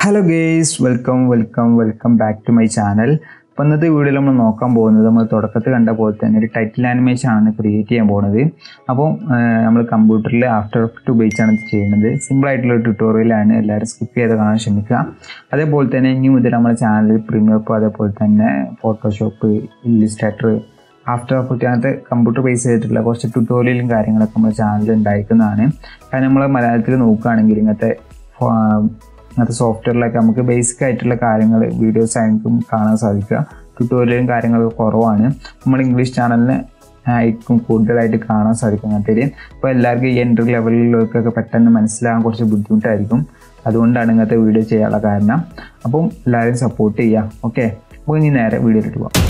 hello guys welcome welcome welcome back to my channel അപ്പോൾ ഇന്നത്തെ വീഡിയോയിൽ നമ്മൾ നോക്കാൻ പോകുന്നത് നമ്മൾ തുടക്കത്തിൽ കണ്ട പോലെ തന്നെ ഒരു ടൈറ്റിൽ ആനിമേഷൻ ആണ് ക്രിയേറ്റ് ചെയ്യാൻ പോകുന്നത് അപ്പോൾ നമ്മൾ കമ്പ്യൂട്ടറിൽ ആഫ്റ്റർ എഫക്റ്റ് ഉപയോഗിച്ചാണ് ഇത് ചെയ്യുന്നത് സിമ്പിൾ ആയിട്ടുള്ള ഒരു ട്യൂട്ടോറിയലാണ് എല്ലാവരും സ്കിപ്പ് ചെയ്ത് കാണാൻ ശ്രമിക്കുക അതേപോലെ തന്നെ ഇനി മുതൽ നമ്മുടെ ചാനലിൽ പ്രീമിയർ പ്രോ അതേപോലെ തന്നെ ഫോട്ടോഷോപ്പ് ഇല്ലിസ്ട്രേറ്റർ ആഫ്റ്റർ എഫക്റ്റ് അങ്ങനത്തെ കമ്പ്യൂട്ടർ ബേസ് ചെയ്തിട്ടുള്ള കുറച്ച് ട്യൂട്ടോറിയലും കാര്യങ്ങളൊക്കെ നമ്മുടെ ചാനലിൽ ഉണ്ടായിരിക്കുന്നതാണ് കാരണം നമ്മൾ മലയാളത്തിൽ നോക്കുകയാണെങ്കിൽ ഇങ്ങനത്തെ ഫോ- അങ്ങനത്തെ സോഫ്റ്റ്വെയറിലൊക്കെ നമുക്ക് ബേസിക് ആയിട്ടുള്ള കാര്യങ്ങൾ വീഡിയോസ് ആയിരിക്കും കാണാൻ സാധിക്കുക ട്യൂട്ടോറിയലും കാര്യങ്ങളൊക്കെ കുറവാണ് നമ്മൾ ഇംഗ്ലീഷ് ചാനലിന് ആയിരിക്കും കൂടുതലായിട്ട് കാണാൻ സാധിക്കും അങ്ങനത്തെ അപ്പോൾ എല്ലാവർക്കും ഈ എൻട്രി ലെവലിലേക്കൊക്കെ പെട്ടെന്ന് മനസ്സിലാകാൻ കുറച്ച് ബുദ്ധിമുട്ടായിരിക്കും അതുകൊണ്ടാണ് ഇങ്ങനത്തെ വീഡിയോ ചെയ്യാനുള്ള കാരണം അപ്പം എല്ലാവരും സപ്പോർട്ട് ചെയ്യുക ഓക്കെ അപ്പോൾ ഇനി നേരെ വീഡിയോയിലിട്ട് പോകാം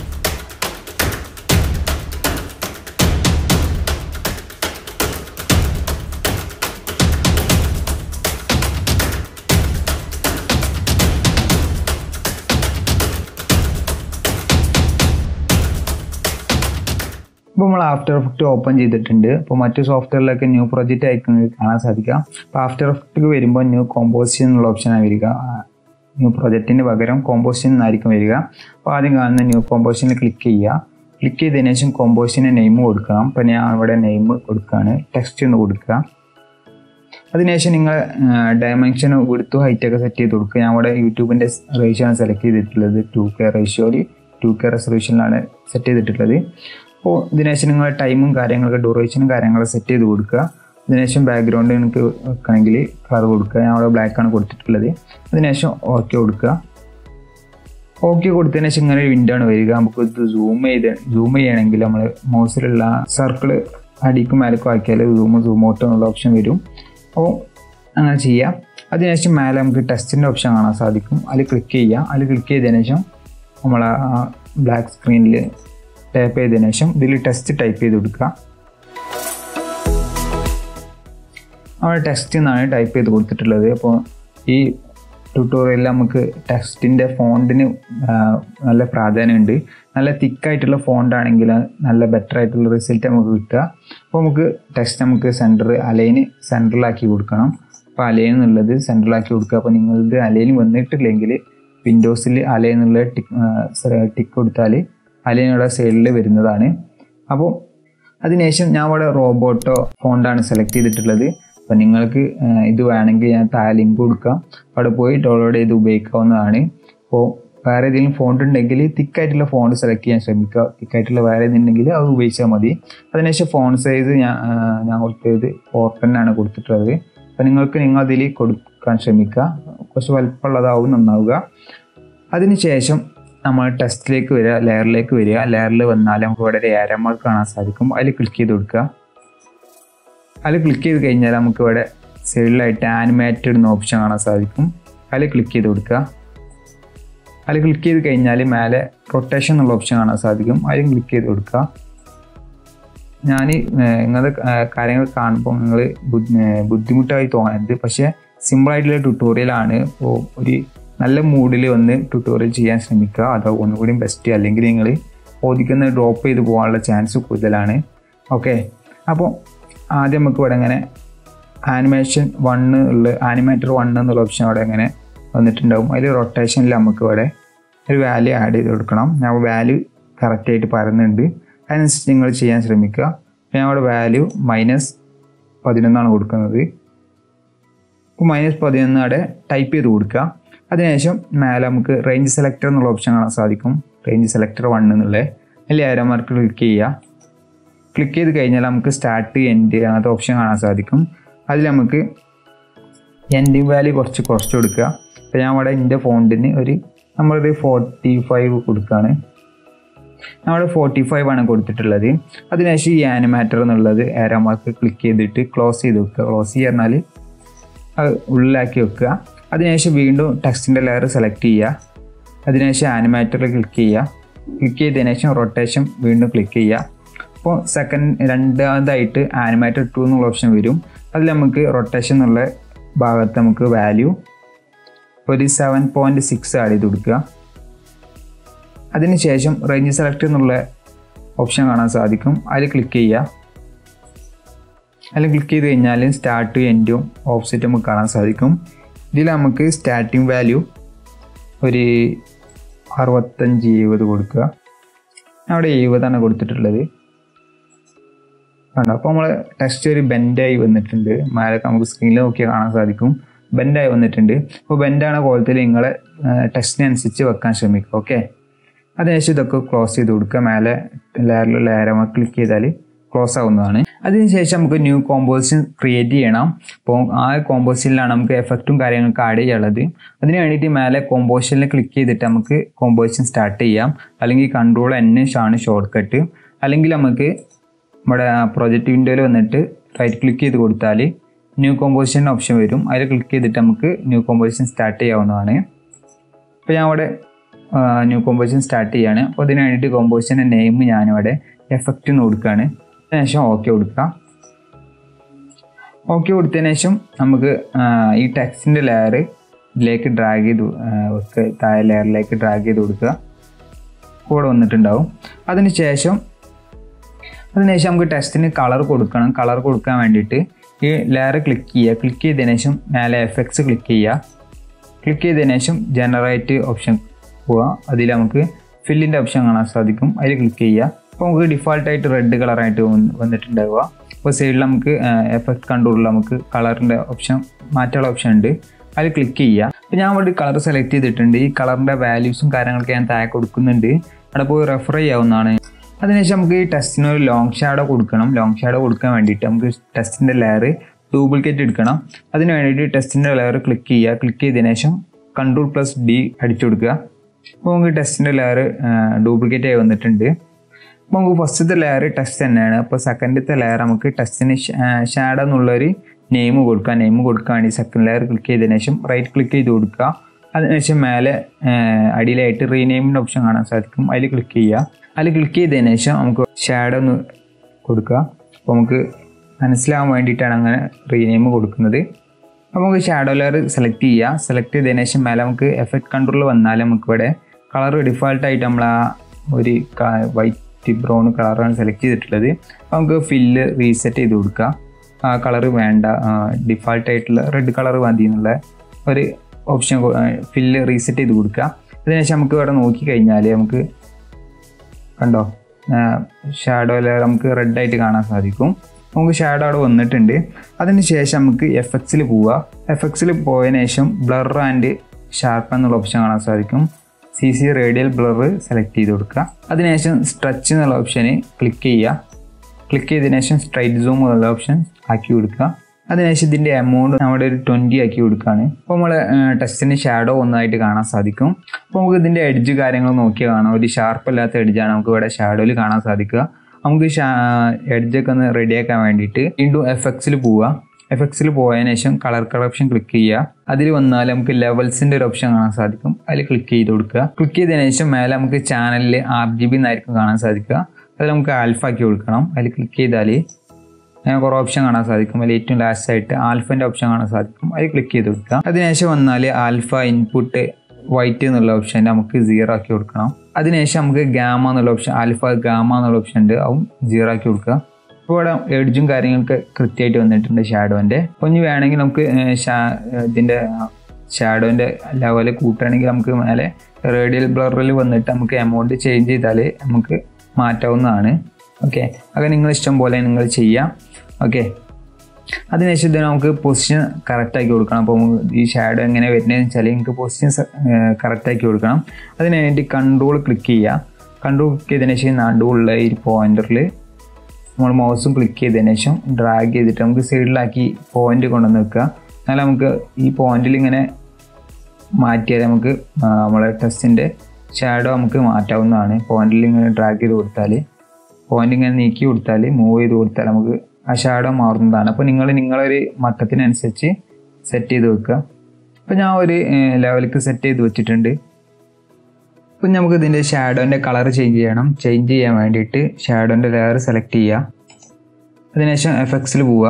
ഇപ്പോൾ നമ്മൾ ആഫ്റ്റർ എഫക്റ്റ് ഓപ്പൺ ചെയ്തിട്ടുണ്ട് അപ്പോൾ മറ്റു സോഫ്റ്റ്വെയറിലൊക്കെ ന്യൂ പ്രൊജക്റ്റ് ആയിരിക്കും നിങ്ങൾക്ക് കാണാൻ സാധിക്കുക അപ്പോൾ ആഫ്റ്റർ എഫക്റ്റ് വരുമ്പോൾ ന്യൂ കോമ്പോസിഷൻ എന്നുള്ള ഓപ്ഷനാണ് വരിക ന്യൂ പ്രൊജക്റ്റിന് പകരം കോമ്പോസിഷൻ എന്നായിരിക്കും വരിക അപ്പോൾ ആദ്യം കാണുന്ന ന്യൂ കോമ്പോസിഷനിൽ ക്ലിക്ക് ചെയ്യുക ക്ലിക്ക് ചെയ്തതിനു ശേഷം കോമ്പോസിഷന് നെയിം കൊടുക്കണം അപ്പോൾ ഞാൻ ഇവിടെ നെയിം കൊടുക്കുകയാണ് ടെക്സ്റ്റ് എന്ന് കൊടുക്കുക അതിനുശേഷം നിങ്ങൾ ഡയമെൻഷൻ കൊടുത്തു ഹൈറ്റ് ഒക്കെ സെറ്റ് ചെയ്ത് കൊടുക്കുക ഞാൻ ഇവിടെ യൂട്യൂബിൻ്റെ റേഷ്യോ ആണ് സെലക്ട് ചെയ്തിട്ടുള്ളത് ടു കെ റേഷ്യോയിൽ ടു കെ റെസൊല്യൂഷനിലാണ് സെറ്റ് ചെയ്തിട്ടുള്ളത് അപ്പോൾ ഇതിനുശേഷം നിങ്ങൾ ടൈമും കാര്യങ്ങളൊക്കെ ഡ്യൂറേഷനും കാര്യങ്ങളൊക്കെ സെറ്റ് ചെയ്ത് കൊടുക്കുക അതിനുശേഷം ബാക്ക്ഗ്രൗണ്ട് നിങ്ങൾക്ക് വെക്കണമെങ്കിൽ കളർ കൊടുക്കുക ഞാൻ അവിടെ ബ്ലാക്ക് ആണ് കൊടുത്തിട്ടുള്ളത് അതിനുശേഷം ഓക്കെ കൊടുക്കുക ഓക്കെ കൊടുത്തതിന് ശേഷം ഇങ്ങനെ വിൻഡോ ആണ് വരിക നമുക്ക് ഇത് സൂം ചെയ്ത് സൂം ചെയ്യണമെങ്കിൽ നമ്മൾ മൗസിലുള്ള സർക്കിള് അടിക്കും മേലക്കും ആക്കിയാൽ സൂം സൂം ഔട്ട് എന്നുള്ള ഓപ്ഷൻ വരും അപ്പോൾ അങ്ങനെ ചെയ്യാം അതിനുശേഷം മേലെ നമുക്ക് ടെസ്റ്റിൻ്റെ ഓപ്ഷൻ കാണാൻ സാധിക്കും അതിൽ ക്ലിക്ക് ചെയ്യുക അതിൽ ക്ലിക്ക് ചെയ്തതിനു ശേഷം നമ്മൾ ബ്ലാക്ക് സ്ക്രീനിൽ ടൈപ്പ് ചെയ്തതിനു ശേഷം ഇതിൽ ടെസ്റ്റ് ടൈപ്പ് ചെയ്ത് കൊടുക്കുക അവിടെ ടെസ്റ്റ് എന്നാണ് ടൈപ്പ് ചെയ്ത് കൊടുത്തിട്ടുള്ളത് അപ്പോൾ ഈ ട്യൂട്ടോറിയലിൽ നമുക്ക് ടെക്സ്റ്റിൻ്റെ ഫോണ്ടിന് നല്ല പ്രാധാന്യമുണ്ട് നല്ല തിക്കായിട്ടുള്ള ഫോണ്ട് ആണെങ്കിൽ നല്ല ബെറ്റർ ആയിട്ടുള്ള റിസൾട്ട് നമുക്ക് കിട്ടുക അപ്പോൾ നമുക്ക് ടെക്സ്റ്റ് നമുക്ക് സെൻറ്റർ അലൈന് സെൻറ്ററിലാക്കി കൊടുക്കണം അപ്പോൾ അലൈൻ എന്നുള്ളത് സെൻറ്ററിലാക്കി കൊടുക്കുക അപ്പോൾ നിങ്ങളുടെ അലൈൻ വന്നിട്ടില്ലെങ്കിൽ വിൻഡോസിൽ അലൈൻ എന്നുള്ള ടിക്ക് ടിക്ക് കൊടുത്താൽ അലൈനുള്ള സൈഡിൽ വരുന്നതാണ് അപ്പോൾ അതിനുശേഷം ഞാൻ ഇവിടെ റോബോട്ടോ ഫോണ്ടാണ് സെലക്ട് ചെയ്തിട്ടുള്ളത് അപ്പോൾ നിങ്ങൾക്ക് ഇത് വേണമെങ്കിൽ ഞാൻ താഴെ ലിങ്ക് കൊടുക്കാം അവിടെ പോയി ഡൗൺലോഡ് ചെയ്ത് ഉപയോഗിക്കാവുന്നതാണ് അപ്പോൾ വേറെ ഏതെങ്കിലും ഫോണ്ട് ഉണ്ടെങ്കിൽ തിക്കായിട്ടുള്ള ഫോണ്ട് സെലക്ട് ചെയ്യാൻ ശ്രമിക്കുക തിക്കായിട്ടുള്ള വേറെ ഏതുണ്ടെങ്കിൽ അത് ഉപയോഗിച്ചാൽ മതി അതിനുശേഷം ഫോൺ സൈസ് ഞാൻ ഞാൻ കൊടുത്തത് ഫോർ ആണ് കൊടുത്തിട്ടുള്ളത് അപ്പോൾ നിങ്ങൾക്ക് നിങ്ങൾ അതിൽ കൊടുക്കാൻ ശ്രമിക്കുക കുറച്ച് വലുപ്പമുള്ളതാവും നന്നാവുക അതിനുശേഷം നമ്മൾ ടെസ്റ്റിലേക്ക് വരിക ലെയറിലേക്ക് വരിക ലെയറിൽ വന്നാൽ നമുക്ക് ഇവിടെ ഒരു ഏരമാർക്ക് കാണാൻ സാധിക്കും അതിൽ ക്ലിക്ക് ചെയ്ത് കൊടുക്കുക അതിൽ ക്ലിക്ക് ചെയ്ത് കഴിഞ്ഞാൽ നമുക്ക് ഇവിടെ സൈഡിലായിട്ട് ആനിമേറ്റഡ് എന്ന ഓപ്ഷൻ കാണാൻ സാധിക്കും അതിൽ ക്ലിക്ക് ചെയ്ത് കൊടുക്കുക അതിൽ ക്ലിക്ക് ചെയ്ത് കഴിഞ്ഞാൽ മേലെ റൊട്ടേഷൻ എന്നുള്ള ഓപ്ഷൻ കാണാൻ സാധിക്കും അതിലും ക്ലിക്ക് ചെയ്ത് കൊടുക്കുക ഞാൻ ഇങ്ങനത്തെ കാര്യങ്ങൾ കാണുമ്പോൾ നിങ്ങൾ ബുദ്ധിമുട്ടായി തോന്നരുത് പക്ഷേ സിമ്പിളായിട്ടുള്ള ട്യൂട്ടോറിയലാണ് അപ്പോൾ ഒരു നല്ല മൂഡിൽ വന്ന് ട്യൂട്ടോറിയൽ ചെയ്യാൻ ശ്രമിക്കുക അത് ഒന്നുകൂടി ബെസ്റ്റ് അല്ലെങ്കിൽ നിങ്ങൾ ഓദിക്കുന്ന ഡ്രോപ്പ് ചെയ്ത് പോകാനുള്ള ചാൻസ് കൂടുതലാണ് ഓക്കെ അപ്പോൾ ആദ്യം നമുക്ക് ഇവിടെ ഇങ്ങനെ ആനിമേഷൻ വണ്ണ് ഉള്ള ആനിമേറ്റർ വണ്ണ് എന്നുള്ള ഓപ്ഷൻ അവിടെ ഇങ്ങനെ വന്നിട്ടുണ്ടാവും അതിൽ റൊട്ടേഷനിൽ നമുക്ക് ഇവിടെ ഒരു വാല്യൂ ആഡ് ചെയ്ത് കൊടുക്കണം ഞാൻ വാല്യൂ കറക്റ്റായിട്ട് പറയുന്നുണ്ട് അതിനനുസരിച്ച് നിങ്ങൾ ചെയ്യാൻ ശ്രമിക്കുക ഞാൻ അവിടെ വാല്യൂ മൈനസ് പതിനൊന്നാണ് കൊടുക്കുന്നത് അപ്പോൾ മൈനസ് പതിനൊന്ന് അവിടെ ടൈപ്പ് ചെയ്ത് കൊടുക്കുക അതിനുശേഷം മേലെ നമുക്ക് റേഞ്ച് സെലക്ടർ എന്നുള്ള ഓപ്ഷൻ കാണാൻ സാധിക്കും റേഞ്ച് സെലക്ടർ വൺ എന്നുള്ള അതിൽ ആരോ മാർക്ക് ക്ലിക്ക് ചെയ്യുക ക്ലിക്ക് ചെയ്ത് കഴിഞ്ഞാൽ നമുക്ക് സ്റ്റാർട്ട് എൻഡ് അങ്ങനത്തെ ഓപ്ഷൻ കാണാൻ സാധിക്കും അതിൽ നമുക്ക് എൻഡിങ് വാല്യൂ കുറച്ച് കുറച്ച് കൊടുക്കുക അപ്പോൾ ഞാൻ അവിടെ എൻ്റെ ഫോണ്ടിന് ഒരു നമ്മളൊരു ഫോർട്ടി ഫൈവ് കൊടുക്കുകയാണ് നമ്മുടെ ഫോർട്ടി ഫൈവ് ആണ് കൊടുത്തിട്ടുള്ളത് അതിനുശേഷം ഈ ആനിമാറ്റർ എന്നുള്ളത് ഏരോ മാർക്ക് ക്ലിക്ക് ചെയ്തിട്ട് ക്ലോസ് ചെയ്ത് വെക്കുക ക്ലോസ് ചെയ്യാൽ അത് ഉള്ളിലാക്കി വെക്കുക അതിനുശേഷം വീണ്ടും ടെക്സ്റ്റിൻ്റെ ലെയർ സെലക്ട് ചെയ്യുക അതിനുശേഷം ആനിമേറ്ററിൽ ക്ലിക്ക് ചെയ്യുക ക്ലിക്ക് ചെയ്തതിനു ശേഷം റൊട്ടേഷൻ വീണ്ടും ക്ലിക്ക് ചെയ്യുക അപ്പോൾ സെക്കൻഡ് രണ്ടാമതായിട്ട് ആനിമേറ്റർ ടു എന്നുള്ള ഓപ്ഷൻ വരും അതിൽ നമുക്ക് റൊട്ടേഷൻ എന്നുള്ള ഭാഗത്ത് നമുക്ക് വാല്യൂ ഒരു സെവൻ പോയിൻറ്റ് സിക്സ് ആഡ് ചെയ്ത് കൊടുക്കുക അതിനുശേഷം റേഞ്ച് സെലക്ട് എന്നുള്ള ഓപ്ഷൻ കാണാൻ സാധിക്കും അതിൽ ക്ലിക്ക് ചെയ്യുക അതിൽ ക്ലിക്ക് ചെയ്ത് കഴിഞ്ഞാൽ സ്റ്റാർട്ടും എൻഡും ഓഫ്സെറ്റ് നമുക്ക് കാണാൻ സാധിക്കും ഇതിൽ നമുക്ക് സ്റ്റാർട്ടിങ് വാല്യൂ ഒരു അറുപത്തഞ്ച് എഴുപത് കൊടുക്കുക അവിടെ എഴുപതാണ് കൊടുത്തിട്ടുള്ളത് കണ്ടോ അപ്പോൾ നമ്മൾ ടെക്സ്റ്റ് ഒരു ബെൻഡായി വന്നിട്ടുണ്ട് മേലെ നമുക്ക് സ്ക്രീനിൽ നോക്കിയാൽ കാണാൻ സാധിക്കും ബെൻഡായി വന്നിട്ടുണ്ട് അപ്പോൾ ബെൻഡാണ് കോലത്തിൽ നിങ്ങൾ ടെക്സ്റ്റിനനുസരിച്ച് വെക്കാൻ ശ്രമിക്കുക ഓക്കെ അതിനുശേഷം ഇതൊക്കെ ക്ലോസ് ചെയ്ത് കൊടുക്കുക മേലെ ലെയറിൽ ലെയർ നമ്മൾ ക്ലിക്ക് ചെയ്താൽ ക്ലോസ് ആവുന്നതാണ് അതിനുശേഷം നമുക്ക് ന്യൂ കോമ്പോസിഷൻ ക്രിയേറ്റ് ചെയ്യണം അപ്പോൾ ആ കോമ്പോസിഷനിലാണ് നമുക്ക് എഫക്റ്റും കാര്യങ്ങളൊക്കെ ആഡ് ചെയ്യാനുള്ളത് അതിന് വേണ്ടിയിട്ട് മേലെ കോമ്പോസിഷനിൽ ക്ലിക്ക് ചെയ്തിട്ട് നമുക്ക് കോമ്പോസിഷൻ സ്റ്റാർട്ട് ചെയ്യാം അല്ലെങ്കിൽ കൺട്രോൾ എൻ ആണ് ഷോർട്ട് കട്ട് അല്ലെങ്കിൽ നമുക്ക് നമ്മുടെ പ്രൊജക്റ്റ് വിൻഡോയിൽ വന്നിട്ട് റൈറ്റ് ക്ലിക്ക് ചെയ്ത് കൊടുത്താൽ ന്യൂ കോമ്പോസിഷൻ ഓപ്ഷൻ വരും അതിൽ ക്ലിക്ക് ചെയ്തിട്ട് നമുക്ക് ന്യൂ കോമ്പോസിഷൻ സ്റ്റാർട്ട് ചെയ്യാവുന്നതാണ് അപ്പോൾ ഞാൻ അവിടെ ന്യൂ കോമ്പോസിഷൻ സ്റ്റാർട്ട് ചെയ്യാണ് അപ്പോൾ അതിന് വേണ്ടിയിട്ട് കോമ്പോസിഷൻ്റെ നെയിം ഞാനിവിടെ എഫക്റ്റ് എന്ന് കൊടുക്കുകയാണ് അതിനുശേഷം ഓക്കെ കൊടുക്കുക ഓക്കെ കൊടുത്തതിന് ശേഷം നമുക്ക് ഈ ടെക്സ്റ്റിൻ്റെ ലെയർ ഇതിലേക്ക് ഡ്രാഗ് ചെയ്ത് വെക്കുക താഴെ ലെയറിലേക്ക് ഡ്രാഗ് ചെയ്ത് കൊടുക്കുക കൂടെ വന്നിട്ടുണ്ടാവും അതിന് ശേഷം അതിനുശേഷം നമുക്ക് ടെസ്റ്റിന് കളർ കൊടുക്കണം കളർ കൊടുക്കാൻ വേണ്ടിയിട്ട് ഈ ലെയർ ക്ലിക്ക് ചെയ്യുക ക്ലിക്ക് ചെയ്തതിന് ശേഷം മേലെ എഫക്ട്സ് ക്ലിക്ക് ചെയ്യുക ക്ലിക്ക് ചെയ്തതിന് ശേഷം ജനറേറ്റ് ഓപ്ഷൻ പോവുക അതിൽ നമുക്ക് ഫില്ലിൻ്റെ ഓപ്ഷൻ കാണാൻ സാധിക്കും അതിൽ ക്ലിക്ക് ചെയ്യുക അപ്പോൾ നമുക്ക് ഡിഫോൾട്ടായിട്ട് റെഡ് കളറായിട്ട് വന്നിട്ടുണ്ടാവുക അപ്പോൾ സൈഡിൽ നമുക്ക് എഫക്ട് കൺട്രോളിൽ നമുക്ക് കളറിൻ്റെ ഓപ്ഷൻ മാറ്റാനുള്ള ഓപ്ഷൻ ഉണ്ട് അതിൽ ക്ലിക്ക് ചെയ്യുക അപ്പോൾ ഞാൻ അവിടെ കളർ സെലക്ട് ചെയ്തിട്ടുണ്ട് ഈ കളറിൻ്റെ വാല്യൂസും കാര്യങ്ങളൊക്കെ ഞാൻ താഴെ കൊടുക്കുന്നുണ്ട് അവിടെ പോയി റെഫർ ചെയ്യാവുന്നതാണ് അതിനുശേഷം നമുക്ക് ഈ ടെസ്റ്റിന് ഒരു ലോങ് ഷാഡോ കൊടുക്കണം ലോങ് ഷാഡോ കൊടുക്കാൻ വേണ്ടിയിട്ട് നമുക്ക് ടെസ്റ്റിൻ്റെ ലെയർ ഡ്യൂപ്ലിക്കേറ്റ് എടുക്കണം അതിന് വേണ്ടിയിട്ട് ടെസ്റ്റിൻ്റെ ലെയർ ക്ലിക്ക് ചെയ്യുക ക്ലിക്ക് ചെയ്തതിനു ശേഷം കൺട്രോൾ പ്ലസ് ഡി അടിച്ചു കൊടുക്കുക അപ്പോൾ നമുക്ക് ടെസ്റ്റിൻ്റെ ലെയർ ഡ്യൂപ്ലിക്കേറ്റ് ആയി വന്നിട്ടുണ്ട് അപ്പോൾ നമുക്ക് ഫസ്റ്റത്തെ ലെയർ ടെസ്റ്റ് തന്നെയാണ് അപ്പോൾ സെക്കൻഡത്തെ ലെയർ നമുക്ക് ടെസ്റ്റിന് ഷാഡോ എന്നുള്ളൊരു നെയിം കൊടുക്കുക നെയിം കൊടുക്കാൻ വേണ്ടി സെക്കൻഡ് ലെയർ ക്ലിക്ക് ചെയ്തതിനു ശേഷം റൈറ്റ് ക്ലിക്ക് ചെയ്ത് കൊടുക്കുക അതിനുശേഷം മേലെ അടിയിലായിട്ട് റീനെയിമിൻ്റെ ഓപ്ഷൻ കാണാൻ സാധിക്കും അതിൽ ക്ലിക്ക് ചെയ്യുക അതിൽ ക്ലിക്ക് ചെയ്തതിന് ശേഷം നമുക്ക് ഷാഡോ ഒന്ന് കൊടുക്കുക അപ്പോൾ നമുക്ക് മനസ്സിലാവാൻ വേണ്ടിയിട്ടാണ് അങ്ങനെ റീനെയിം കൊടുക്കുന്നത് അപ്പോൾ നമുക്ക് ഷാഡോ ലെയർ സെലക്ട് ചെയ്യുക സെലക്ട് ചെയ്തതിന് ശേഷം മേലെ നമുക്ക് എഫക്ട് കൺട്രോൾ വന്നാൽ നമുക്ക് ഇവിടെ കളർ ഡിഫോൾട്ടായിട്ട് നമ്മൾ ആ ഒരു വൈറ്റ് ബ്രൗൺ കളറാണ് സെലക്ട് ചെയ്തിട്ടുള്ളത് അപ്പോൾ നമുക്ക് ഫില്ല് റീസെറ്റ് ചെയ്ത് കൊടുക്കുക ആ കളർ വേണ്ട ഡിഫാൾട്ടായിട്ടുള്ള റെഡ് കളർ മതി എന്നുള്ള ഒരു ഓപ്ഷൻ ഫില്ല് റീസെറ്റ് ചെയ്ത് കൊടുക്കുക അതിനുശേഷം നമുക്ക് ഇവിടെ നോക്കിക്കഴിഞ്ഞാൽ നമുക്ക് കണ്ടോ ഷാഡോ ലെയർ നമുക്ക് റെഡ് ആയിട്ട് കാണാൻ സാധിക്കും നമുക്ക് ഷാഡോ അവിടെ വന്നിട്ടുണ്ട് അതിന് ശേഷം നമുക്ക് എഫ് എക്സിൽ പോവുക എഫ് എക്സിൽ പോയതിനു ശേഷം ബ്ലർ ആൻഡ് ഷാർപ്പ് എന്നുള്ള ഓപ്ഷൻ കാണാൻ സാധിക്കും C C radial blur select ചെയ്ത് കൊടുക്കുക അതിനുശേഷം സ്ട്രെച്ച് എന്നുള്ള ഓപ്ഷന് ക്ലിക്ക് ചെയ്യുക ക്ലിക്ക് ചെയ്തതിനു ശേഷം സ്ട്രൈറ്റ് സൂം എന്നുള്ള ഓപ്ഷൻ ആക്കി കൊടുക്കുക അതിനുശേഷം ഇതിൻ്റെ എമൗണ്ട് നമ്മുടെ ഒരു ട്വൻറ്റി ആക്കി കൊടുക്കുകയാണ് അപ്പോൾ നമ്മൾ ടെസ്റ്റിന് ഷാഡോ ഒന്നായിട്ട് കാണാൻ സാധിക്കും അപ്പോൾ നമുക്ക് ഇതിൻ്റെ എഡ്ജ് കാര്യങ്ങൾ നോക്കിയാൽ കാണാം ഒരു ഷാർപ്പ് അല്ലാത്ത എഡ്ജാണ് നമുക്ക് ഇവിടെ ഷാഡോയിൽ കാണാൻ സാധിക്കുക നമുക്ക് എഡ്ജൊക്കെ ഒന്ന് റെഡിയാക്കാൻ വേണ്ടിയിട്ട് വീണ്ടും എഫ് എക്സിൽ പോവുക എഫ് എക്സിൽ പോയതിനു ശേഷം കളർ കളക്ഷൻ ക്ലിക്ക് ചെയ്യുക അതിൽ വന്നാൽ നമുക്ക് ലെവൽസിൻ്റെ ഒരു ഓപ്ഷൻ കാണാൻ സാധിക്കും അതിൽ ക്ലിക്ക് ചെയ്ത് കൊടുക്കുക ക്ലിക്ക് ചെയ്തതിനു ശേഷം മേലെ നമുക്ക് ചാനലിൽ ആർ ജി ബി എന്നായിരിക്കും കാണാൻ സാധിക്കുക അതിൽ നമുക്ക് ആൽഫ ആക്കി കൊടുക്കണം അതിൽ ക്ലിക്ക് ചെയ്താൽ അങ്ങനെ കുറേ ഓപ്ഷൻ കാണാൻ സാധിക്കും അതിൽ ഏറ്റവും ലാസ്റ്റ് ആയിട്ട് ആൽഫൻ്റെ ഓപ്ഷൻ കാണാൻ സാധിക്കും അതിൽ ക്ലിക്ക് ചെയ്ത് കൊടുക്കുക അതിനുശേഷം വന്നാൽ ആൽഫ ഇൻപുട്ട് വൈറ്റ് എന്നുള്ള ഓപ്ഷൻ നമുക്ക് സീറോ ആക്കി കൊടുക്കണം അതിനുശേഷം നമുക്ക് ഗാമ എന്നുള്ള ഓപ്ഷൻ ആൽഫ ഗാമ എന്നുള്ള ഓപ്ഷൻ ഉണ്ട് അതും സീറോ ആക്കി കൊടുക്കുക അപ്പോൾ ഇവിടെ എഡ്ജും കാര്യങ്ങളൊക്കെ കൃത്യമായിട്ട് വന്നിട്ടുണ്ട് ഷാഡോൻ്റെ അപ്പോൾ ഇനി വേണമെങ്കിൽ നമുക്ക് ഇതിൻ്റെ ഷാഡോൻ്റെ ലെവൽ കൂട്ടുകയാണെങ്കിൽ നമുക്ക് മേലെ റേഡിയൽ ബ്ലറിൽ വന്നിട്ട് നമുക്ക് എമൗണ്ട് ചേഞ്ച് ചെയ്താൽ നമുക്ക് മാറ്റാവുന്നതാണ് ഓക്കെ അത് നിങ്ങൾ ഇഷ്ടം പോലെ നിങ്ങൾ ചെയ്യാം ഓക്കെ അതിനുശേഷം ഇത് നമുക്ക് പൊസിഷൻ കറക്റ്റ് ആക്കി കൊടുക്കണം അപ്പോൾ ഈ ഷാഡോ എങ്ങനെ വരുന്നതെന്ന് വെച്ചാൽ നിങ്ങൾക്ക് പൊസിഷൻ കറക്റ്റ് ആക്കി കൊടുക്കണം അതിന് വേണ്ടി കൺട്രോൾ ക്ലിക്ക് ചെയ്യുക കൺട്രോൾ ക്ലിക്ക് ചെയ്തതിന് ശേഷം നടുവുള്ള ഈ പോയിന്ററിൽ നമ്മൾ മൗസും ക്ലിക്ക് ചെയ്തതിന് ശേഷം ഡ്രാഗ് ചെയ്തിട്ട് നമുക്ക് സൈഡിലാക്കി പോയിന്റ് കൊണ്ടുവന്ന് വെക്കുക എന്നാൽ നമുക്ക് ഈ പോയിന്റിൽ ഇങ്ങനെ മാറ്റിയാൽ നമുക്ക് നമ്മളെ ടെസ്റ്റിൻ്റെ ഷാഡോ നമുക്ക് മാറ്റാവുന്നതാണ് പോയിന്റിൽ ഇങ്ങനെ ഡ്രാഗ് ചെയ്ത് കൊടുത്താൽ പോയിന്റ് ഇങ്ങനെ നീക്കി കൊടുത്താൽ മൂവ് ചെയ്ത് കൊടുത്താൽ നമുക്ക് ആ ഷാഡോ മാറുന്നതാണ് അപ്പോൾ നിങ്ങൾ നിങ്ങളൊരു മട്ടത്തിനനുസരിച്ച് സെറ്റ് ചെയ്ത് വെക്കുക അപ്പോൾ ഞാൻ ഒരു ലെവലിക്ക് സെറ്റ് ചെയ്ത് വെച്ചിട്ടുണ്ട് അപ്പം നമുക്ക് ഇതിൻ്റെ ഷാഡോൻ്റെ കളർ ചേഞ്ച് ചെയ്യണം ചേഞ്ച് ചെയ്യാൻ വേണ്ടിയിട്ട് ഷാഡോൻ്റെ ലെയർ സെലക്ട് ചെയ്യുക അതിനുശേഷം എഫ് എക്സിൽ പോവുക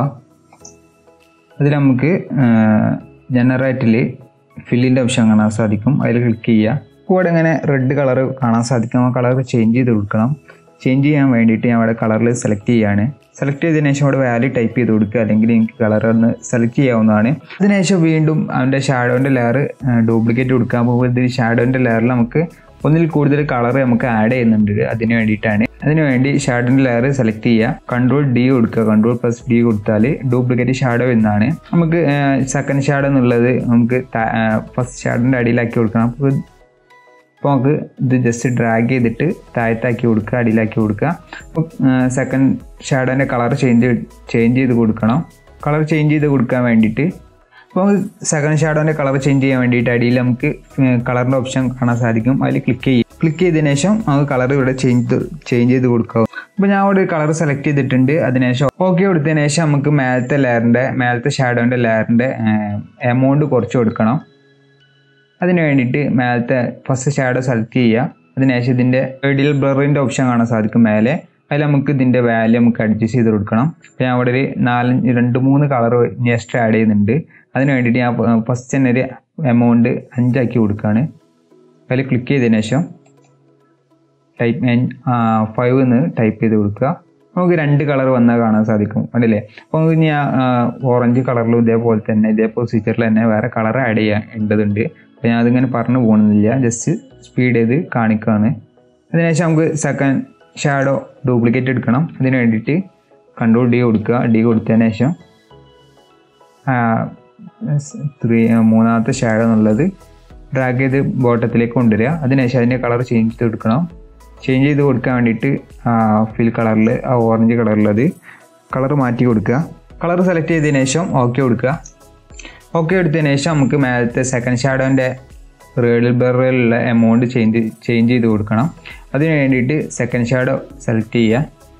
അതിൽ നമുക്ക് ജനറേറ്റിൽ ഫില്ലിൻ്റെ ഓപ്ഷൻ കാണാൻ സാധിക്കും അതിൽ ക്ലിക്ക് ചെയ്യുക കൂടെ ഇങ്ങനെ റെഡ് കളർ കാണാൻ സാധിക്കും ആ കളർ ചേഞ്ച് ചെയ്ത് കൊടുക്കണം ചേഞ്ച് ചെയ്യാൻ വേണ്ടിയിട്ട് ഞാൻ അവിടെ കളറിൽ സെലക്ട് ചെയ്യാണ് സെലക്ട് ചെയ്തതിനു ശേഷം അവിടെ വാല്യൂ ടൈപ്പ് ചെയ്ത് കൊടുക്കുക അല്ലെങ്കിൽ എനിക്ക് കളർ ഒന്ന് സെലക്ട് ചെയ്യാവുന്നതാണ് അതിനുശേഷം വീണ്ടും അവൻ്റെ ഷാഡോൻ്റെ ലെയർ ഡ്യൂപ്ലിക്കേറ്റ് കൊടുക്കാൻ പോകുമ്പോൾ ഇതിൽ ഷാഡോൻ്റെ ലെയറിൽ നമുക്ക് ഒന്നിൽ കൂടുതൽ കളർ നമുക്ക് ആഡ് ചെയ്യുന്നുണ്ട് അതിന് വേണ്ടിയിട്ടാണ് അതിന് വേണ്ടി ഷാഡോൻ്റെ ലെയർ സെലക്ട് ചെയ്യുക കൺട്രോൾ ഡി കൊടുക്കുക കൺട്രോൾ പ്ലസ് ഡി കൊടുത്താൽ ഡ്യൂപ്ലിക്കേറ്റ് ഷാഡോ എന്നാണ് നമുക്ക് സെക്കൻഡ് ഷാഡോ എന്നുള്ളത് നമുക്ക് ഫസ്റ്റ് ഷാഡോൻ്റെ അടിയിലാക്കി കൊടുക്കണം അപ്പോൾ അപ്പോൾ നമുക്ക് ഇത് ജസ്റ്റ് ഡ്രാഗ് ചെയ്തിട്ട് താഴത്താക്കി കൊടുക്കുക അടിയിലാക്കി കൊടുക്കുക അപ്പോൾ സെക്കൻഡ് ഷാഡോൻ്റെ കളർ ചേഞ്ച് ചേഞ്ച് ചെയ്ത് കൊടുക്കണം കളർ ചേഞ്ച് ചെയ്ത് കൊടുക്കാൻ വേണ്ടിയിട്ട് അപ്പോൾ സെക്കൻഡ് ഷാഡോൻ്റെ കളർ ചേഞ്ച് ചെയ്യാൻ വേണ്ടിയിട്ട് അടിയിൽ നമുക്ക് കളറിൻ്റെ ഓപ്ഷൻ കാണാൻ സാധിക്കും അതിൽ ക്ലിക്ക് ചെയ്യും ക്ലിക്ക് ചെയ്തതിനു ശേഷം നമുക്ക് കളർ ഇവിടെ ചേഞ്ച് ചേഞ്ച് ചെയ്ത് കൊടുക്കാം അപ്പോൾ ഞാൻ അവിടെ കളർ സെലക്ട് ചെയ്തിട്ടുണ്ട് അതിനുശേഷം ഓക്കെ കൊടുത്തതിന് ശേഷം നമുക്ക് മേലത്തെ ലെയറിൻ്റെ മേലത്തെ ഷാഡോൻ്റെ ലെയറിൻ്റെ എമൗണ്ട് കുറച്ച് കൊടുക്കണം അതിന് വേണ്ടിയിട്ട് മേലത്തെ ഫസ്റ്റ് ഷാഡോ സെലക്ട് ചെയ്യുക അതിനുശേഷം ഇതിൻ്റെ എഡിൽ ബ്ലറിൻ്റെ ഓപ്ഷൻ കാണാൻ സാധിക്കും മേലെ അതിൽ നമുക്ക് ഇതിൻ്റെ വാല്യൂ നമുക്ക് അഡ്ജസ്റ്റ് ചെയ്ത് കൊടുക്കണം അപ്പോൾ ഞാൻ അവിടെ ഒരു നാലഞ്ച് രണ്ട് മൂന്ന് കളർ എക്സ്ട്രാ ആഡ് ചെയ്യുന്നുണ്ട് അതിന് വേണ്ടിയിട്ട് ഞാൻ ഫസ്റ്റ് തന്നെ ഒരു എമൗണ്ട് അഞ്ചാക്കി കൊടുക്കുകയാണ് അതിൽ ക്ലിക്ക് ചെയ്തതിന് ശേഷം ടൈപ്പ് ഫൈവ് എന്ന് ടൈപ്പ് ചെയ്ത് കൊടുക്കുക നമുക്ക് രണ്ട് കളർ വന്നാൽ കാണാൻ സാധിക്കും കണ്ടില്ലേ അപ്പോൾ നമുക്ക് ഞാൻ ഓറഞ്ച് കളറിലും ഇതേപോലെ തന്നെ ഇതേ പ്രൊസീജിയറിൽ തന്നെ വേറെ കളർ ആഡ് ചെയ്യേണ്ടതുണ്ട് അപ്പോൾ ഞാൻ അതിങ്ങനെ പറഞ്ഞു പോകുന്നില്ല ജസ്റ്റ് സ്പീഡ് ചെയ്ത് കാണിക്കുകയാണ് അതിനുശേഷം നമുക്ക് സെക്കൻഡ് ഷാഡോ ഡ്യൂപ്ലിക്കേറ്റ് എടുക്കണം അതിന് വേണ്ടിയിട്ട് കൺട്രോൾ ഡി കൊടുക്കുക ഡി കൊടുത്തതിന് ശേഷം ത്രീ മൂന്നാമത്തെ ഷാഡോ എന്നുള്ളത് ഡ്രാഗ് ചെയ്ത് ബോട്ടത്തിലേക്ക് കൊണ്ടുവരിക അതിനുശേഷം അതിൻ്റെ കളർ ചേഞ്ച് ചെയ്ത് കൊടുക്കണം ചേഞ്ച് ചെയ്ത് കൊടുക്കാൻ വേണ്ടിയിട്ട് ഫിൽ കളറിൽ ആ ഓറഞ്ച് കളറിലത് കളർ മാറ്റി കൊടുക്കുക കളർ സെലക്ട് ചെയ്തതിന് ശേഷം ഓക്കെ കൊടുക്കുക ഓക്കെ എടുത്തതിന് ശേഷം നമുക്ക് മേലത്തെ സെക്കൻഡ് ഷാഡോൻ്റെ റേഡിൽ ബെറിലുള്ള എമൗണ്ട് ചേഞ്ച് ചേഞ്ച് ചെയ്ത് കൊടുക്കണം അതിന് വേണ്ടിയിട്ട് സെക്കൻഡ് ഷാഡോ സെലക്ട് ചെയ്യുക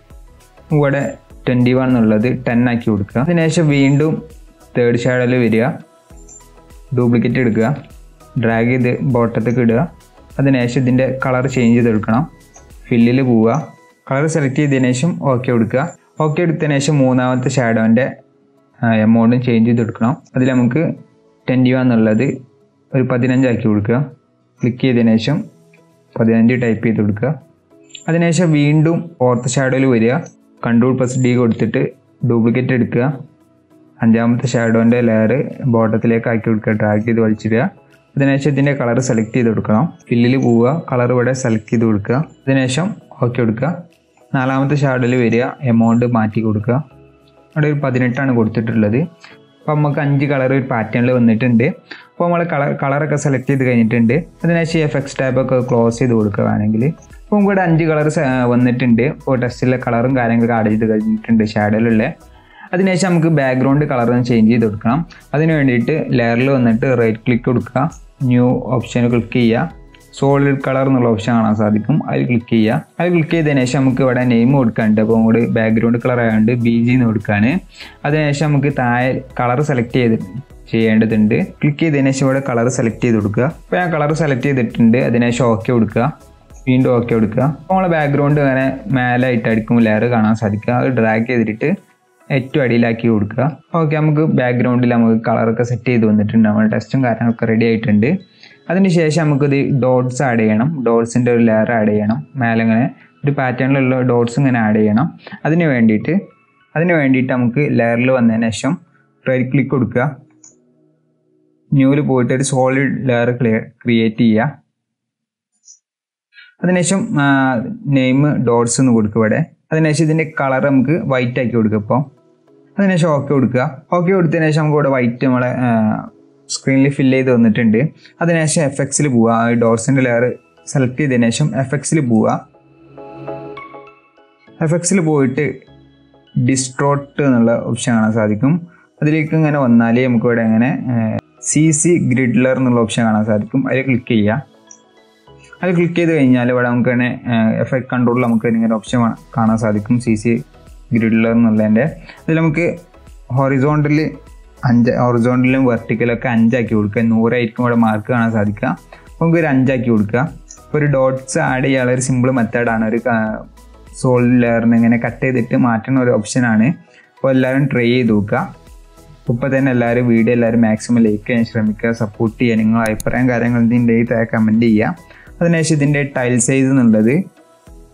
ഇവിടെ ട്വൻറ്റി വൺ എന്നുള്ളത് ടെൻ ആക്കി കൊടുക്കുക അതിനുശേഷം വീണ്ടും തേർഡ് ഷാഡോയിൽ വരിക ഡ്യൂപ്ലിക്കേറ്റ് എടുക്കുക ഡ്രാഗ് ചെയ്ത് ബോട്ടത്തേക്ക് ഇടുക അതിനുശേഷം ഇതിൻ്റെ കളർ ചേഞ്ച് ചെയ്തെടുക്കണം ഫില്ലിൽ പോവുക കളർ സെലക്ട് ചെയ്തതിന് ശേഷം ഓക്കെ കൊടുക്കുക ഓക്കെ എടുത്തതിന് ശേഷം മൂന്നാമത്തെ ഷാഡോൻ്റെ എമൗണ്ടും ചേഞ്ച് ചെയ്തെടുക്കണം അതിൽ നമുക്ക് ട്വൻറ്റി വൺ എന്നുള്ളത് ഒരു പതിനഞ്ചാക്കി കൊടുക്കുക ക്ലിക്ക് ചെയ്തതിന് ശേഷം പതിനഞ്ച് ടൈപ്പ് ചെയ്ത് കൊടുക്കുക അതിനുശേഷം വീണ്ടും ഫോർത്ത് ഷാഡോയിൽ വരിക കൺട്രോൾ പ്ലസ് ഡി കൊടുത്തിട്ട് ഡ്യൂപ്ലിക്കേറ്റ് എടുക്കുക അഞ്ചാമത്തെ ഷാഡോൻ്റെ ലെയർ ബോട്ടത്തിലേക്ക് ആക്കി കൊടുക്കുക ഡ്രാഗ് ചെയ്ത് വലിച്ചിടുക അതിനുശേഷം ഇതിൻ്റെ കളർ സെലക്ട് ചെയ്ത് കൊടുക്കണം ഫില്ലിൽ പോവുക കളർ ഇവിടെ സെലക്ട് ചെയ്ത് കൊടുക്കുക അതിനുശേഷം ഓക്കെ കൊടുക്കുക നാലാമത്തെ ഷാഡോയിൽ വരിക എമൗണ്ട് മാറ്റി കൊടുക്കുക അവിടെ ഒരു പതിനെട്ടാണ് കൊടുത്തിട്ടുള്ളത് അപ്പോൾ നമുക്ക് അഞ്ച് കളർ ഒരു പാറ്റേണിൽ വന്നിട്ടുണ്ട് അപ്പോൾ നമ്മൾ കളർ കളറൊക്കെ സെലക്ട് ചെയ്ത് കഴിഞ്ഞിട്ടുണ്ട് അതിനുശേഷം എഫക്സ് ടാബൊക്കെ ക്ലോസ് ചെയ്ത് കൊടുക്കുക വേണമെങ്കിൽ അപ്പോൾ നമുക്ക് ഇവിടെ അഞ്ച് കളർ വന്നിട്ടുണ്ട് ഇപ്പോൾ ടെസ്റ്റിലെ കളറും കാര്യങ്ങളൊക്കെ ആഡ് ചെയ്ത് കഴിഞ്ഞിട്ടുണ്ട് ഷാഡോയിലുള്ള അതിനുശേഷം നമുക്ക് ബാക്ക്ഗ്രൗണ്ട് കളർ ചേഞ്ച് ചെയ്ത് കൊടുക്കണം അതിന് വേണ്ടിയിട്ട് ലെയറിൽ വന്നിട്ട് റൈറ്റ് ക്ലിക്ക് കൊടുക്കുക ന്യൂ ഓപ്ഷൻ ക്ലിക്ക് ചെയ്യുക സോളിഡ് കളർ എന്നുള്ള ഓപ്ഷൻ കാണാൻ സാധിക്കും അതിൽ ക്ലിക്ക് ചെയ്യുക അതിൽ ക്ലിക്ക് ചെയ്തതിന് ശേഷം നമുക്ക് ഇവിടെ നെയിം കൊടുക്കാനുണ്ട് അപ്പോൾ കൂടി ബാക്ക്ഗ്രൗണ്ട് കളർ ആയതുകൊണ്ട് ബി ജി എന്ന് കൊടുക്കുകയാണ് അതിനുശേഷം നമുക്ക് താഴെ കളർ സെലക്ട് ചെയ്ത് ചെയ്യേണ്ടതുണ്ട് ക്ലിക്ക് ചെയ്തതിന് ശേഷം ഇവിടെ കളർ സെലക്ട് ചെയ്ത് കൊടുക്കുക അപ്പോൾ ഞാൻ കളർ സെലക്ട് ചെയ്തിട്ടുണ്ട് അതിനുശേഷം ഓക്കെ കൊടുക്കുക വീണ്ടും ഓക്കെ കൊടുക്കുക അപ്പോൾ നമ്മളെ ബാക്ക്ഗ്രൗണ്ട് അങ്ങനെ മേലായിട്ടായിരിക്കും ലെയർ കാണാൻ സാധിക്കുക അത് ഡ്രാഗ് ചെയ്തിട്ട് ഏറ്റവും അടിയിലാക്കി കൊടുക്കുക ഓക്കെ നമുക്ക് ബാക്ക്ഗ്രൗണ്ടിൽ നമുക്ക് കളറൊക്കെ സെറ്റ് ചെയ്ത് വന്നിട്ടുണ്ട് നമ്മുടെ ടെസ്റ്റും കാര്യങ്ങളൊക്കെ റെഡി ആയിട്ടുണ്ട് അതിനുശേഷം നമുക്കിത് ഡോട്ട്സ് ആഡ് ചെയ്യണം ഡോട്ട്സിൻ്റെ ഒരു ലെയർ ആഡ് ചെയ്യണം മേലെ ഇങ്ങനെ ഒരു പാറ്റേണിലുള്ള ഡോട്ട്സ് ഇങ്ങനെ ആഡ് ചെയ്യണം അതിന് വേണ്ടിയിട്ട് അതിന് വേണ്ടിയിട്ട് നമുക്ക് ലെയറിൽ വന്നതിന് ശേഷം റൈറ്റ് ക്ലിക്ക് കൊടുക്കുക ന്യൂവിൽ പോയിട്ട് ഒരു സോളിഡ് ലെയർ ക്രിയേറ്റ് ചെയ്യുക അതിനുശേഷം നെയിം ഡോട്ട്സ് എന്ന് കൊടുക്കുക ഇവിടെ അതിനുശേഷം ഇതിൻ്റെ കളർ നമുക്ക് വൈറ്റ് ആക്കി കൊടുക്കുക ഇപ്പോൾ അതിനുശേഷം ഓക്കെ കൊടുക്കുക ഓക്കെ കൊടുത്തതിന് ശേഷം നമുക്ക് ഇവിടെ വൈറ്റ് നമ്മളെ സ്ക്രീനിൽ ഫില്ല് ചെയ്ത് വന്നിട്ടുണ്ട് അതിനുശേഷം എഫ് എക്സിൽ പോവുക ഡോട്ട്സിൻ്റെ ലെയർ സെലക്ട് ചെയ്തതിന് ശേഷം എഫ് എക്സിൽ പോവുക എഫ് എക്സിൽ പോയിട്ട് ഡിസ്ട്രോട്ട് എന്നുള്ള ഓപ്ഷൻ കാണാൻ സാധിക്കും അതിലേക്ക് ഇങ്ങനെ വന്നാൽ നമുക്ക് ഇവിടെ ഇങ്ങനെ സി സി ഗ്രിഡ്ലർ എന്നുള്ള ഓപ്ഷൻ കാണാൻ സാധിക്കും അതിൽ ക്ലിക്ക് ചെയ്യുക അത് ക്ലിക്ക് ചെയ്ത് കഴിഞ്ഞാൽ ഇവിടെ നമുക്ക് തന്നെ എഫക്ട് കൺട്രോളിൽ നമുക്ക് ഇങ്ങനെ ഓപ്ഷൻ കാണാൻ സാധിക്കും സി സി ഗ്രിഡ്ലർ എന്നുള്ളതിൻ്റെ അതിൽ നമുക്ക് ഹൊറിസോണ്ടൽ അഞ്ച് ഹൊറിസോണ്ടലും വെർട്ടിക്കലൊക്കെ അഞ്ചാക്കി കൊടുക്കുക നൂറായിരിക്കും ഇവിടെ മാർക്ക് കാണാൻ സാധിക്കുക അപ്പോൾ നമുക്ക് ഒരു അഞ്ചാക്കി കൊടുക്കുക ഇപ്പോൾ ഒരു ഡോട്ട്സ് ആഡ് ചെയ്യാനുള്ള ഒരു സിമ്പിൾ മെത്തേഡാണ് ഒരു സോളിഡ് ലെയറിന് ഇങ്ങനെ കട്ട് ചെയ്തിട്ട് മാറ്റുന്ന ഒരു ഓപ്ഷനാണ് അപ്പോൾ എല്ലാവരും ട്രൈ ചെയ്ത് നോക്കുക ഇപ്പോൾ തന്നെ എല്ലാവരും വീഡിയോ എല്ലാവരും മാക്സിമം ലൈക്ക് ചെയ്യാൻ ശ്രമിക്കുക സപ്പോർട്ട് ചെയ്യുക നിങ്ങൾ അഭിപ്രായം കാര്യങ്ങൾ ഇതിൻ്റെ താഴെ കമൻറ്റ് ചെയ്യുക അതിനുശേഷം ഇതിൻ്റെ ടൈൽ സൈസ് എന്നുള്ളത്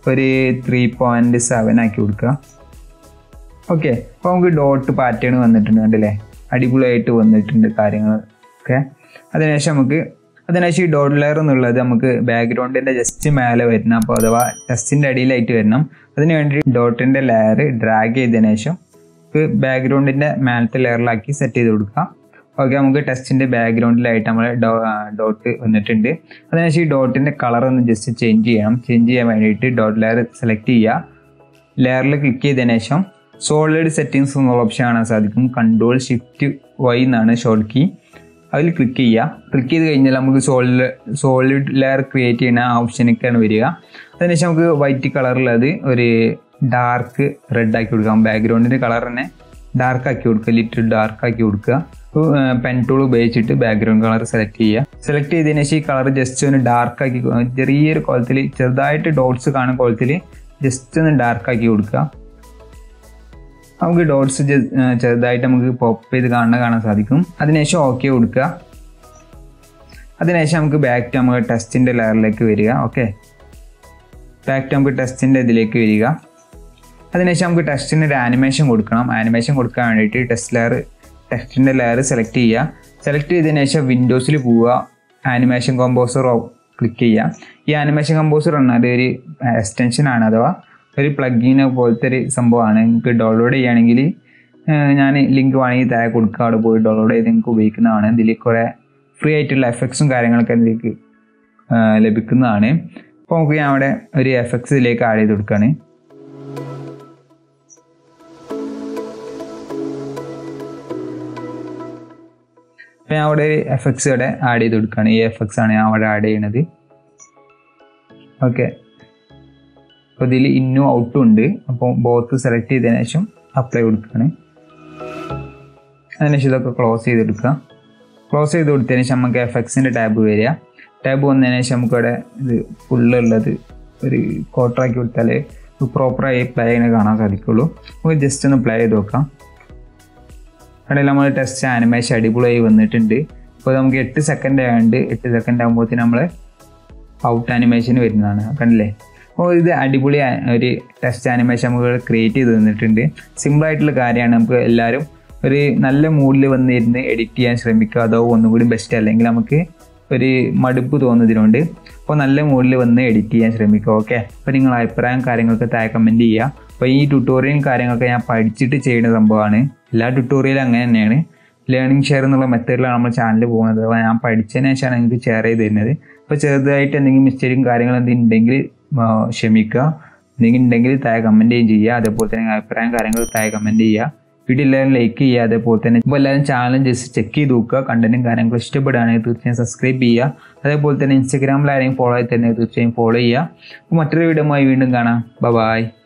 ഒരു ത്രീ പോയിൻറ്റ് സെവൻ ആക്കി കൊടുക്കുക ഓക്കെ അപ്പോൾ നമുക്ക് ഡോട്ട് പാറ്റേൺ വന്നിട്ടുണ്ട് കണ്ടില്ലേ അടിപൊളിയായിട്ട് വന്നിട്ടുണ്ട് കാര്യങ്ങളൊക്കെ അതിനുശേഷം നമുക്ക് അതിനുശേഷം ഈ ഡോട്ട് ലെയർ എന്നുള്ളത് നമുക്ക് ബാക്ക്ഗ്രൗണ്ടിൻ്റെ ജസ്റ്റ് മേലെ വരണം അപ്പോൾ അഥവാ ടെസ്റ്റിൻ്റെ അടിയിലായിട്ട് വരണം അതിന് വേണ്ടി ഡോട്ടിൻ്റെ ലെയർ ഡ്രാഗ് ചെയ്തതിന് ശേഷം നമുക്ക് ബാക്ക്ഗ്രൗണ്ടിൻ്റെ മേലത്തെ ലെയറിലാക്കി സെറ്റ് ചെയ്ത് കൊടുക്കാം ഓക്കെ നമുക്ക് ടെസ്റ്റിൻ്റെ ബാക്ക്ഗ്രൗണ്ടിലായിട്ട് നമ്മൾ ഡോട്ട് വന്നിട്ടുണ്ട് അതിനുശേഷം ഈ ഡോട്ടിൻ്റെ കളർ ഒന്ന് ജസ്റ്റ് ചേഞ്ച് ചെയ്യണം ചേഞ്ച് ചെയ്യാൻ വേണ്ടിയിട്ട് ഡോട്ട് ലെയർ സെലക്ട് ചെയ്യുക ലെയറിൽ ക്ലിക്ക് ചെയ്തതിന് ശേഷം സോളിഡ് സെറ്റിങ്സ് എന്നുള്ള ഓപ്ഷൻ കാണാൻ സാധിക്കും കൺട്രോൾ ഷിഫ്റ്റ് വൈ എന്നാണ് ഷോർട്ട് കീ അതിൽ ക്ലിക്ക് ചെയ്യുക ക്ലിക്ക് ചെയ്ത് കഴിഞ്ഞാൽ നമുക്ക് സോളിഡ് സോളിഡ് ലെയർ ക്രിയേറ്റ് ചെയ്യുന്ന ആ ഓപ്ഷനൊക്കെയാണ് വരിക അതിനുശേഷം നമുക്ക് വൈറ്റ് കളറിലത് ഒരു ഡാർക്ക് റെഡ് ആക്കി കൊടുക്കാം ബാക്ക്ഗ്രൗണ്ടിൻ്റെ കളർ തന്നെ ഡാർക്ക് ആക്കി കൊടുക്കുക ലിറ്റിൽ ഡാർക്ക് ആക്കി കൊടുക്കുക അപ്പോൾ പെൻ ടൂൾ ഉപയോഗിച്ചിട്ട് ബാക്ക്ഗ്രൗണ്ട് കളർ സെലക്ട് ചെയ്യുക സെലക്ട് ചെയ്തതിന് ശേഷം ഈ കളർ ജസ്റ്റ് ഒന്ന് ഡാർക്ക് ആക്കി ചെറിയൊരു കോലത്തിൽ ചെറുതായിട്ട് ഡോട്ട്സ് കാണുന്ന കോലത്തിൽ ജസ്റ്റ് ഒന്ന് ഡാർക്ക് ആക്കി കൊടുക്കുക നമുക്ക് ഡോട്ട്സ് ചെറുതായിട്ട് നമുക്ക് പോപ്പ് ചെയ്ത് കാണാൻ കാണാൻ സാധിക്കും അതിനുശേഷം ഓക്കെ കൊടുക്കുക അതിനുശേഷം നമുക്ക് ബാക്ക് ടു നമുക്ക് ടെസ്റ്റിൻ്റെ ലെയറിലേക്ക് വരിക ഓക്കെ ബാക്ക് ടു നമുക്ക് ടെസ്റ്റിൻ്റെ ഇതിലേക്ക് വരിക അതിനുശേഷം നമുക്ക് ടെസ്റ്റിന് ഒരു ആനിമേഷൻ കൊടുക്കണം ആനിമേഷൻ കൊടുക്കാൻ വേണ്ടിയിട്ട് ടെസ്റ്റ് ലെയർ ടെക്സ്റ്റിൻ്റെ ലെയർ സെലക്ട് ചെയ്യുക സെലക്ട് ചെയ്തതിന് ശേഷം വിൻഡോസിൽ പോവുക ആനിമേഷൻ കമ്പോസർ ക്ലിക്ക് ചെയ്യുക ഈ ആനിമേഷൻ കമ്പോസർ പറഞ്ഞാൽ ഒരു എക്സ്റ്റൻഷൻ ആണ് അഥവാ ഒരു പ്ലഗിനെ പോലത്തെ ഒരു സംഭവമാണ് നിങ്ങൾക്ക് ഡൗൺലോഡ് ചെയ്യുകയാണെങ്കിൽ ഞാൻ ലിങ്ക് വേണമെങ്കിൽ താഴെ കൊടുക്കുക അവിടെ പോയി ഡൗൺലോഡ് ചെയ്ത് നിങ്ങൾക്ക് ഉപയോഗിക്കുന്നതാണ് ഇതിൽ കുറേ ഫ്രീ ആയിട്ടുള്ള എഫക്ട്സും കാര്യങ്ങളൊക്കെ ഇതിലേക്ക് ലഭിക്കുന്നതാണ് അപ്പോൾ നമുക്ക് ഞാൻ അവിടെ ഒരു എഫക്ട്സ് ഇതിലേക്ക് ആഡ് ചെയ്ത് കൊടുക്കുകയാണ് അപ്പോൾ ഞാൻ അവിടെ ഒരു എഫക്ട്സ് ഇവിടെ ആഡ് ചെയ്ത് കൊടുക്കുകയാണ് ഈ എഫക്ട്സ് ആണ് ഞാൻ അവിടെ ആഡ് ചെയ്യണത് ഓക്കെ അപ്പോൾ ഇതിൽ ഇന്നും ഔട്ടും ഉണ്ട് അപ്പോൾ ബോത്ത് സെലക്ട് ചെയ്തതിന് ശേഷം അപ്ലൈ കൊടുക്കുകയാണ് അതിനുശേഷം ഇതൊക്കെ ക്ലോസ് ചെയ്തെടുക്കുക ക്ലോസ് ചെയ്ത് കൊടുത്തതിന് ശേഷം നമുക്ക് എഫക്ട്സിൻ്റെ ടാബ് വരിക ടാബ് വന്നതിന് ശേഷം നമുക്ക് ഇവിടെ ഇത് ഫുള്ളുള്ളത് ഒരു കോട്ടറാക്കി കൊടുത്താൽ പ്രോപ്പറായി പ്ലേ ചെയ്യുന്ന കാണാൻ സാധിക്കുള്ളൂ നമുക്ക് ജസ്റ്റ് ഒന്ന് പ്ലേ ചെയ്ത് നോക്കാം അവിടെ നമ്മൾ ടെസ്റ്റ് ആനിമേഷൻ അടിപൊളിയായി വന്നിട്ടുണ്ട് അപ്പോൾ നമുക്ക് എട്ട് സെക്കൻഡ് ആയതുകൊണ്ട് എട്ട് സെക്കൻഡ് ആകുമ്പോഴത്തേന് നമ്മൾ ഔട്ട് ആനിമേഷൻ വരുന്നതാണ് കണ്ടില്ലേ അപ്പോൾ ഇത് അടിപൊളി ഒരു ടെസ്റ്റ് ആനിമേഷൻ നമുക്ക് ക്രിയേറ്റ് ചെയ്ത് തന്നിട്ടുണ്ട് സിമ്പിളായിട്ടുള്ള കാര്യമാണ് നമുക്ക് എല്ലാവരും ഒരു നല്ല മൂഡിൽ വന്നിരുന്ന് എഡിറ്റ് ചെയ്യാൻ ശ്രമിക്കുക അതോ ഒന്നുകൂടി ബെസ്റ്റ് അല്ലെങ്കിൽ നമുക്ക് ഒരു മടുപ്പ് തോന്നുന്നതിനുണ്ട് അപ്പോൾ നല്ല മൂഡിൽ വന്ന് എഡിറ്റ് ചെയ്യാൻ ശ്രമിക്കുക ഓക്കെ അപ്പോൾ നിങ്ങൾ അഭിപ്രായം കാര്യങ്ങളൊക്കെ താഴെ കമൻറ്റ് ചെയ്യുക അപ്പോൾ ഈ ട്യൂട്ടോറിയൽ കാര്യങ്ങളൊക്കെ ഞാൻ പഠിച്ചിട്ട് ചെയ്യുന്ന സംഭവമാണ് എല്ലാ ട്യൂട്ടോറിയലും അങ്ങനെ തന്നെയാണ് ലേണിംഗ് ഷെയർ എന്നുള്ള മെത്തേഡിലാണ് നമ്മൾ ചാനൽ പോകുന്നത് അപ്പോൾ ഞാൻ പഠിച്ചതിന് ശേഷമാണ് നിങ്ങൾക്ക് ഷെയർ ചെയ്ത് തരുന്നത് അപ്പോൾ ചെറുതായിട്ട് എന്തെങ്കിലും മിസ്റ്റേക്കും കാര്യങ്ങളും എന്തെങ്കിലും ഉണ്ടെങ്കിൽ ക്ഷമിക്കുക എന്തെങ്കിലും ഉണ്ടെങ്കിൽ താഴെ കമൻറ്റ് ചെയ്യുകയും ചെയ്യുക അതേപോലെ തന്നെ അഭിപ്രായം കാര്യങ്ങൾ താഴെ കമൻറ്റ് ചെയ്യുക വീഡിയോ എല്ലാവരും ലൈക്ക് ചെയ്യുക അതേപോലെ തന്നെ ഇപ്പോൾ എല്ലാവരും ചാനൽ ജസ്റ്റ് ചെക്ക് ചെയ്ത് നോക്കുക കണ്ടന്റും കാര്യങ്ങളും ഇഷ്ടപ്പെടുകയാണെങ്കിൽ തീർച്ചയായും സബ്സ്ക്രൈബ് ചെയ്യുക അതേപോലെ തന്നെ ഇൻസ്റ്റാഗ്രാമിൽ ആരെങ്കിലും ഫോളോ ആയി തന്നെ തീർച്ചയായും ഫോളോ ചെയ്യുക അപ്പോൾ മറ്റൊരു വീഡിയോ വീണ്ടും കാണാം ബൈ